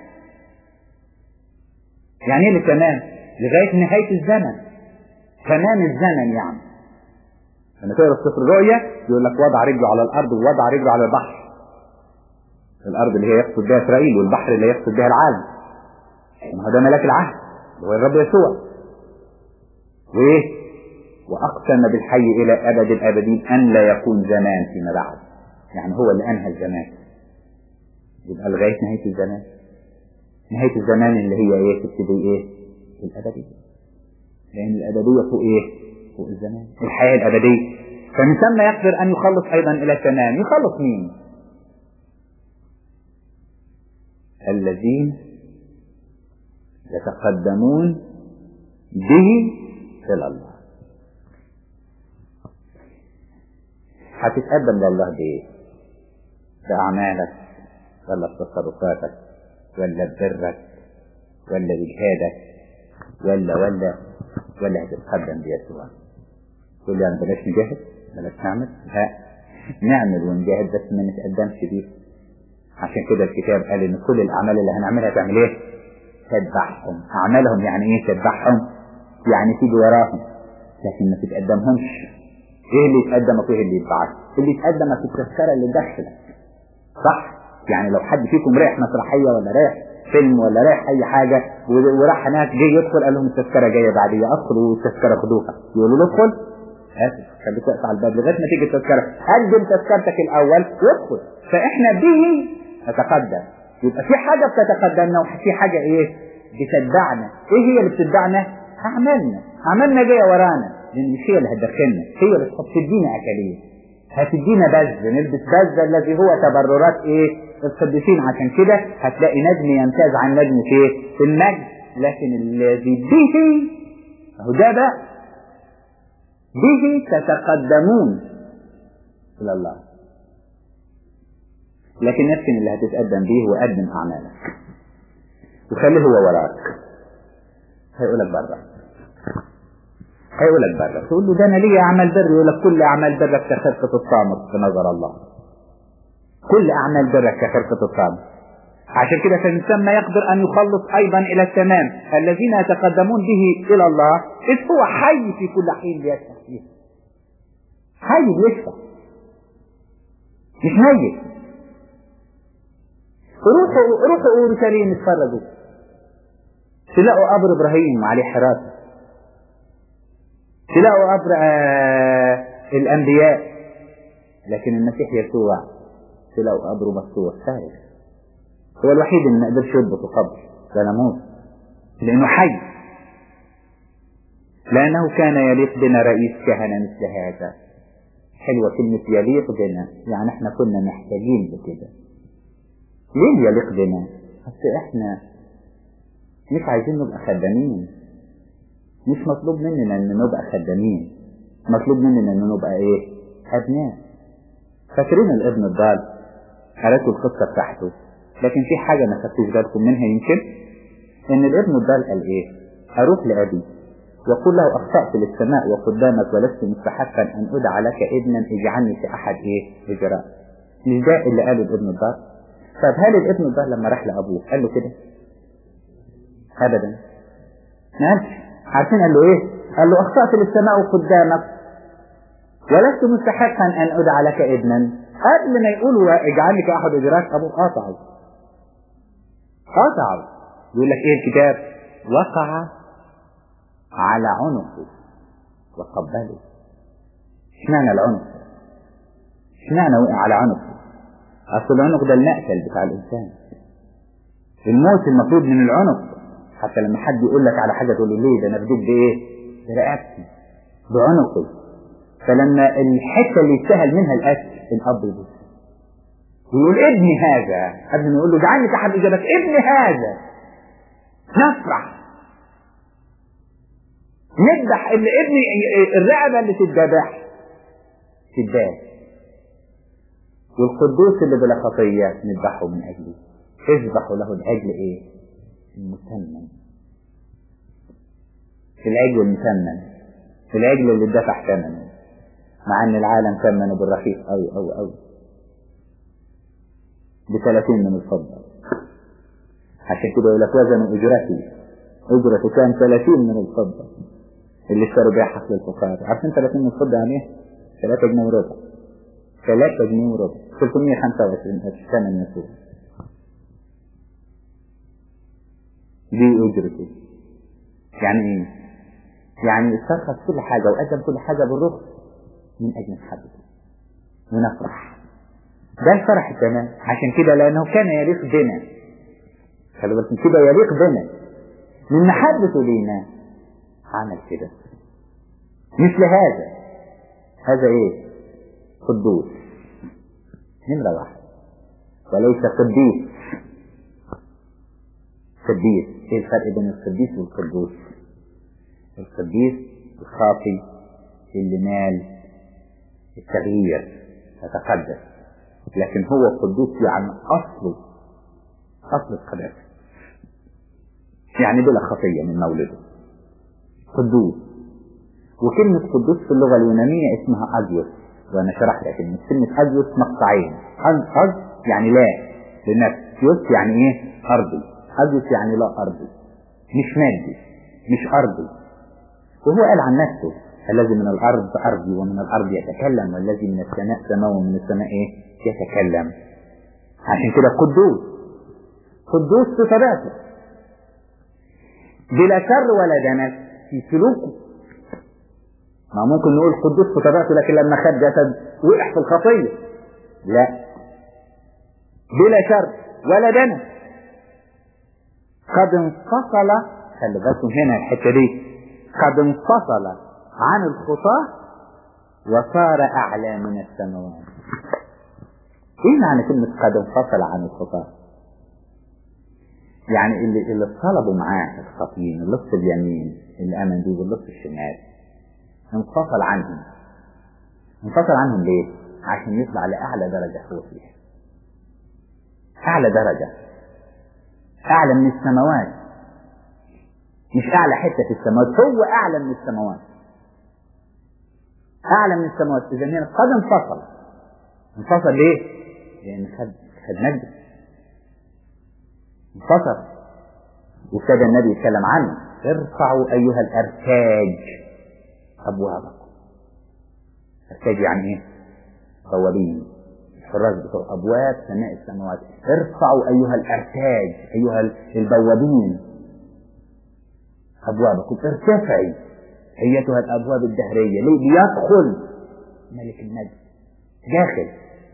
Speaker 1: يعني ايه للتمام لغايه نهايه الزمن تمام الزمن يعني لما تقرا في سفر الرؤيا يقول لك وضع رجله على الارض ووضع رجله على البحر الارض اللي هي يقصد بها اسرائيل والبحر اللي يقصد بها العالم ما هو ده ملاك العهد اللي هو الرب يسوع وايه واقسم بالحي الى ابد الابدين ان لا يكون زمان فيما بعد يعني هو اللي انهى الزمان يبقى لغايه نهايه الزمان نهايه الزمان اللي هي ايه تبتدي ايه الابديه لان الابديه فوق ايه فوق الزمان الحياه الابديه فمن ثم يقدر ان يخلص ايضا الى التمام يخلص مين الذين يتقدمون به الى الله هتتقدم لله بايه باعمالك ولا بتصرفاتك ولا ببرك ولا بجهادك ولا ولا ولا هتتقدم بيسوع تقول لي انا بلاش نجاهد بلاش نعمل لا نعمل ونجاهد بس ما نتقدمش بيه عشان كده الكتاب قال ان كل الاعمال اللي هنعملها تعمل ايه تتبعهم اعمالهم يعني ايه تتبعهم يعني تيجي وراهم لكن ما تتقدمهمش ايه اللي يتقدمك وايه اللي يتبعك اللي يتقدمك التذكره اللي داخلك صح يعني لو حد فيكم رايح مسرحيه ولا رايح فيلم ولا رايح اي حاجه وراح هناك جاي يدخل قال لهم التذكره جايه بعديه ادخلوا والتذكره خدوها يقولوا له ادخل اسف خليك واقف على الباب لغايه ما تيجي التذكره قدم تذكرتك الاول وادخل فاحنا به نتقدم يبقى في حاجه بتتقدمنا وفي حاجه ايه بتتبعنا ايه هي اللي بتتبعنا اعمالنا اعمالنا جايه ورانا لان مش هي اللي هتدخلنا هي اللي تدينا اكاليل هتدينا بز نلبس بز الذي هو تبررات ايه القديسين عشان كده هتلاقي نجم يمتاز عن نجم في ايه في المجد لكن الذي به اهو ده بقى به تتقدمون الى الله لكن نفسن اللي هتتقدم به وقدم اعمالك وخليه هو وراك هيقولك بره هيقولك بره تقول له ده انا ليا اعمال بر يقول لك كل اعمال برك كخرقة الصامت في نظر الله كل اعمال برك كخرقة الصامت عشان كده فمن ثم يقدر ان يخلص ايضا الى التمام الذين يتقدمون به الى الله اذ هو حي في كل حين ليشفع فيه حي بيشفع مش ميت روحوا روحوا اورشليم اتفرجوا تلاقوا قبر ابراهيم عليه حراسه تلاقوا قبر آه الانبياء لكن المسيح يسوع تلاقوا قبره مفتوح فارغ هو الوحيد اللي ما قدرش يربطه قبر ده ناموس لانه حي لانه كان يليق بنا رئيس كهنه مثل هذا حلوه كلمه يليق بنا يعني احنا كنا محتاجين لكده ليه يليق بنا بس احنا مش عايزين نبقى خدامين مش مطلوب مننا ان نبقى خدامين مطلوب مننا ان نبقى ايه ابناء فاكرين الابن الضال قرأتوا القصة بتاعته لكن في حاجة ما خدتوش بالكم منها يمكن ان الابن الضال قال ايه اروح لابي وقل له اخطأت للسماء وقدامك ولست مستحقا ان ادعى لك ابنا اجعلني في احد ايه اجراء مش ده اللي قاله الابن الضال طب هل الابن الضال لما راح لابوه قال له كده ابدا ما قالش عارفين قال له ايه قال له اخطأت للسماء قدامك ولست مستحقا ان ادعى لك ابنا قبل ما يقول اجعلني كاحد اجراك ابوه قاطعه قاطعه يقول لك ايه الكتاب وقع على عنقه وقبله اشمعنى العنق اشمعنى وقع على عنقه اصل العنق ده المأكل بتاع الانسان الموت المفروض من العنق حتى لما حد يقول لك على حاجه تقول له ليه ده انا بديك بايه؟ برقبتي بعنقي فلما الحته اللي يستاهل منها الاكل الاب يبص ويقول ابني هذا قبل ما يقول له اجعلني تحت اجابك ابني هذا نفرح نذبح اللي ابن الرقبة اللي تتذبح تتباع والقدوس اللي بلا خطية نذبحه من أجله اذبحوا له العجل ايه المسمن العجل المسمن العجل اللي دفع ثمنه مع ان العالم ثمنه بالرخيص أوي أوي أوي بثلاثين من الفضة عشان كده يقول لك وزن أجرتي أجرته كان ثلاثين من الفضة اللي اشتروا بيها حفل الفقراء عارفين ثلاثين من الفضة يعني ايه؟ ثلاثة جنيه وربع ثلاثة جنيه وربع 325 قرش ثمن نسوه دي أجرته يعني ايه؟ يعني استرخص كل حاجة وقدم كل حاجة بالرخص من أجل محبته ونفرح ده الفرح التمام عشان كده لأنه كان يليق بنا خلي بالكم كده يليق بنا من محبته لينا عمل كده مثل هذا هذا ايه قدوس نمرة واحد وليس قديس قديس ايه الفرق بين القديس والقدوس القديس الخاطي اللي مال التغيير يتقدس لكن هو قدوس يعني اصله اصل القداسه يعني بلا خطيه من مولده قدوس وكلمة قدوس في اللغة اليونانية اسمها أجيوس وأنا شرحت لك إن كلمة أجيوس مقطعين أج يعني لا للنفس يوس يعني إيه أرضي أجيوس يعني لا أرضي مش مادي مش أرضي وهو قال عن نفسه الذي من الأرض أرضي ومن الأرض يتكلم والذي من السماء سماء ومن السماء إيه يتكلم عشان كده قدوس قدوس في طبيعته بلا شر ولا دنس في سلوكه ما ممكن نقول قدوس في طبيعته لكن لما خد جسد وقع في الخطية لا بلا شر ولا دنس قد انفصل خلي بالكم هنا الحتة دي قد انفصل عن الخطاة وصار أعلى من السماوات ايه معنى كلمة قد انفصل عن الخطاة يعني اللي اللي طلبوا معاه الخطيين اللص اليمين اللي امن بيه واللص الشمال انفصل عنهم انفصل عنهم ليه؟ عشان يطلع لأعلى درجة هو فيها أعلى درجة أعلى من السماوات مش أعلى حتة في السماوات هو أعلى من السماوات أعلى من السماوات إذا هنا قد انفصل انفصل ليه؟ لأن خد خد مجد انفصل وابتدى النبي يتكلم عنه ارفعوا أيها الأرتاج أبوابكم أرتاج يعني إيه؟ بوابين الحراس بتوع أبواب سماء السماوات ارفعوا أيها الأرتاج أيها البوابين أبوابكم ارتفعي أيتها الأبواب الدهرية ليه ليدخل ملك المجد داخل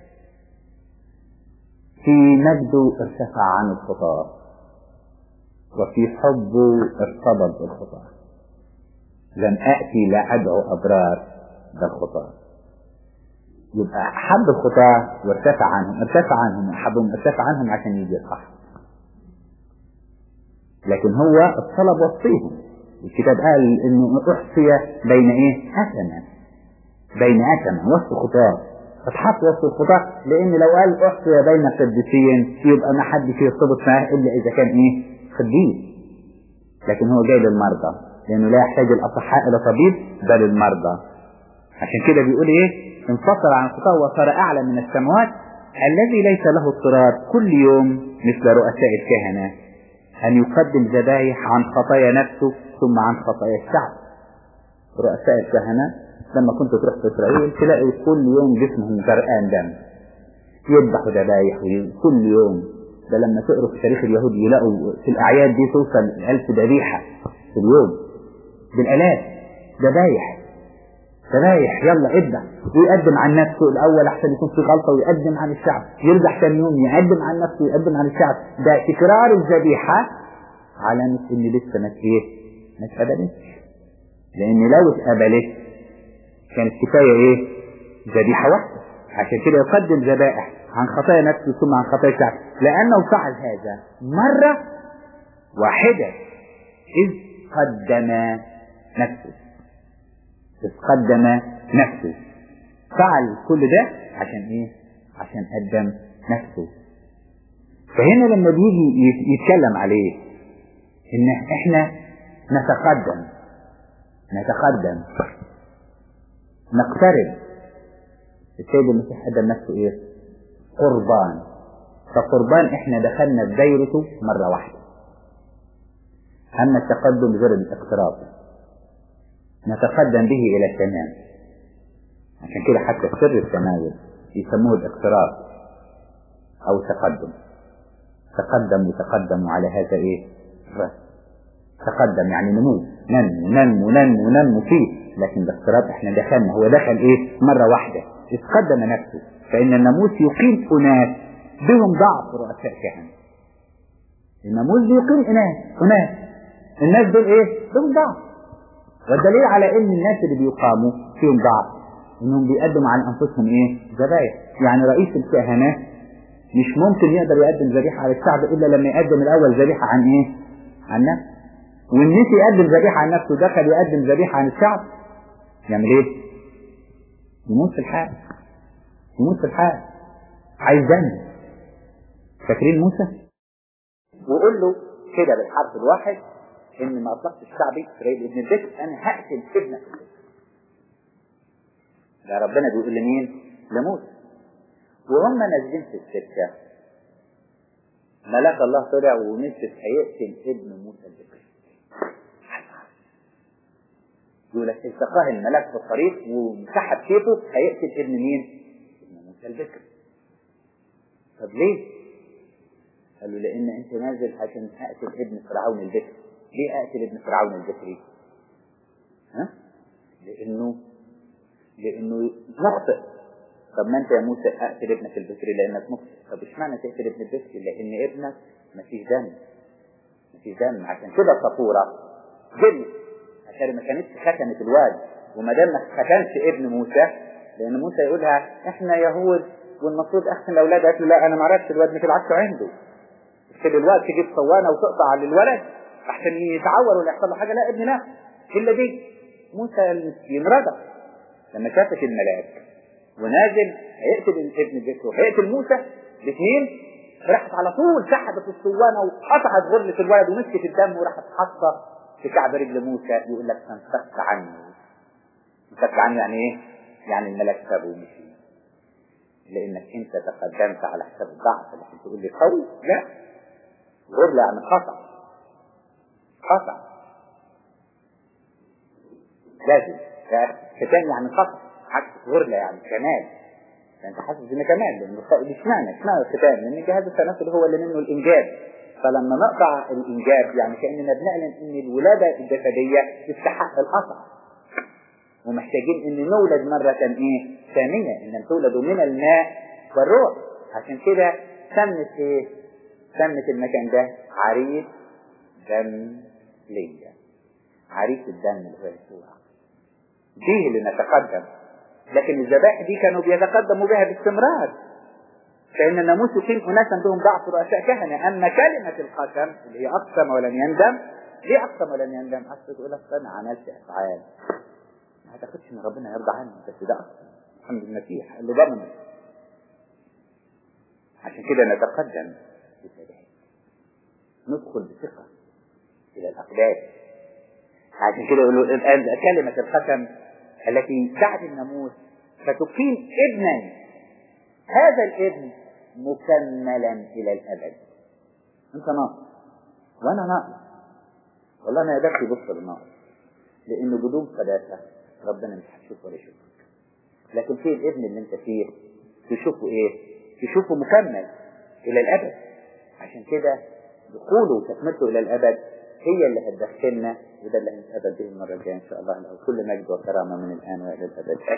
Speaker 1: في مجده ارتفع عن الخطاة وفي حبه ارتبط بالخطاة لم آتي لا أدعو أبرار بل خطاة يبقى حب الخطاة وارتفع عنهم ارتفع عنهم أحبهم ارتفع عنهم عشان يجي الصح لكن هو الطلب وصيهم الكتاب قال انه احصي بين ايه اثما بين اثما وسط خطاه فتحط وسط الخطاه لان لو قال احصي بين قديسين يبقى ما حدش يرتبط معاه الا اذا كان ايه قديس لكن هو جاي للمرضى لانه لا يحتاج الاصحاء الى طبيب بل المرضى عشان كده بيقول ايه انفصل عن الخطاه وصار اعلى من السماوات الذي ليس له اضطرار كل يوم مثل رؤساء الكهنه أن يقدم ذبائح عن خطايا نفسه ثم عن خطايا الشعب رؤساء الكهنة لما كنت تروح في إسرائيل تلاقي كل يوم جسمهم غرقان دم يذبحوا ذبايح كل يوم ده لما تقروا في تاريخ اليهود يلاقوا في الأعياد دي توصل ألف ذبيحة في اليوم بالآلاف ذبايح ذبايح يلا اذبح ويقدم عن نفسه الاول احسن يكون في غلطه ويقدم عن الشعب يرجع ثاني يوم يقدم عن نفسه ويقدم عن الشعب ده تكرار الذبيحه علامه ان لسه ما ايه ما اتقبلتش لان لو اتقبلت كانت كفايه ايه ذبيحه واحده عشان كده يقدم ذبائح عن خطايا نفسه ثم عن خطايا الشعب لانه فعل هذا مره واحده اذ قدم نفسه إذ قدم نفسه فعل كل ده عشان ايه عشان قدم نفسه فهنا لما بيجي يتكلم عليه ان احنا نتقدم نتقدم نقترب السيد المسيح قدم نفسه ايه قربان فقربان احنا دخلنا في دايرته مرة واحدة أما التقدم غير الاقتراب نتقدم به إلى التمام عشان كده حتى سر التناول يسموه الاقتراب أو التقدم تقدم وتقدم على هذا إيه الرأس تقدم يعني نمو ننمو ننمو ننمو ننمو فيه لكن الاقتراب احنا دخلنا هو دخل ايه مرة واحدة اتقدم نفسه فإن الناموس يقيم أناس بهم ضعف رؤساء كهنة الناموس بيقيم أناس أناس الناس دول ايه بهم ضعف والدليل على ان الناس اللي بيقاموا فيهم ضعف انهم بيقدموا عن انفسهم ايه ذبايح يعني رئيس الكهنة مش ممكن يقدر يقدم ذبيحة على الشعب الا لما يقدم الاول ذبيحة عن ايه عن نفسه والناس يقدم ذبيحة عن نفسه دخل يقدم ذبيحة عن الشعب يعمل ايه يموت في الحال يموت في الحال عايز دم فاكرين موسى وقول له كده بالحرف الواحد ان ما اطلقت الشعبي اسرائيل ابن البكر انا هقتل ابنك البكر ده ربنا بيقول لمين لموسى وهم نازلين في السكه ملاك الله طلع ومسك هيقتل ابن موسى البكر يقول لك التقاه الملاك في الطريق وسحب سيفه هيقتل ابن مين؟ ابن موسى البكر طب ليه؟ قال له لان انت نازل عشان اقتل ابن فرعون البكر ليه اقتل ابن فرعون البكري ها لانه لانه مخطئ طب ما انت يا موسى اقتل ابنك البكري لانك مخطئ طب اشمعنى تقتل ابن البكري لان ابنك ما فيش دم ما فيش دم عشان كده الصفوره جري عشان ما كانتش ختمت الواد وما دام ما ختمش ابن موسى لان موسى يقولها احنا يهود والمفروض اختم الاولاد قالت له لا انا ما اعرفش الواد ما تلعبش عنده كده الواد تجيب صوانه وتقطع على الولد عشان يتعور ولا يحصل له حاجه لا ابن لا الا دي موسى المسكين رضى لما شافت الملاك ونازل هيقتل الابن بكره وهيقتل موسى الاثنين راحت على طول سحبت الصوانه وقطعت غرله الولد ومسكت الدم وراحت حاطه في كعب رجل موسى يقول لك انفك عني انفك عني يعني ايه؟ يعني الملاك سابه ومشي لانك انت تقدمت على حساب الضعف لكن تقول لي قوي لا غرله يعني خطأ خطأ لازم ختان يعني خطأ عكس غرلة يعني كمال فانت حاسس ان كمال لان اشمعنى اشمعنى الختان لان جهاز التناسل هو اللي منه الانجاب فلما نقطع الانجاب يعني كاننا بنعلن ان الولاده الجسديه تستحق القطع ومحتاجين ان نولد مرة ايه ثانية ان تولدوا من الماء والروح عشان كده سمت ايه سمت المكان ده عريس دم ليا عريس الدم اللي هو يسوع دي اللي نتقدم لكن الذبائح دي كانوا بيتقدموا بها باستمرار فإن الناموس يقيم أناس عندهم ضعف رؤساء كهنة أما كلمة القسم اللي هي أقسم ولم يندم ليه أقسم ولم يندم؟ أصل تقول لك أنا عملت أفعال ما اعتقدش إن ربنا يرضى عني بس ده أقسم الحمد المسيح اللي ضمنه عشان كده نتقدم بالذبائح ندخل بثقة إلى الأقداس عشان كده يقولوا الآن كلمة الختم التي بعد الناموس فتقيم ابنا هذا الابن مكملا إلى الأبد أنت ناقص وأنا ناقص والله ما يقدرش يبص للناقص لأنه بدون قداسة ربنا مش هتشوف ولا يشوفك لكن في الابن اللي أنت فيه تشوفه إيه؟ تشوفه مكمل إلى الأبد عشان كده دخوله وتكملته إلى الأبد هي اللي هتدخلنا وده اللي هنتقابل به المرة الجاية إن شاء الله له كل مجد وكرامة من الآن وإلى الأبد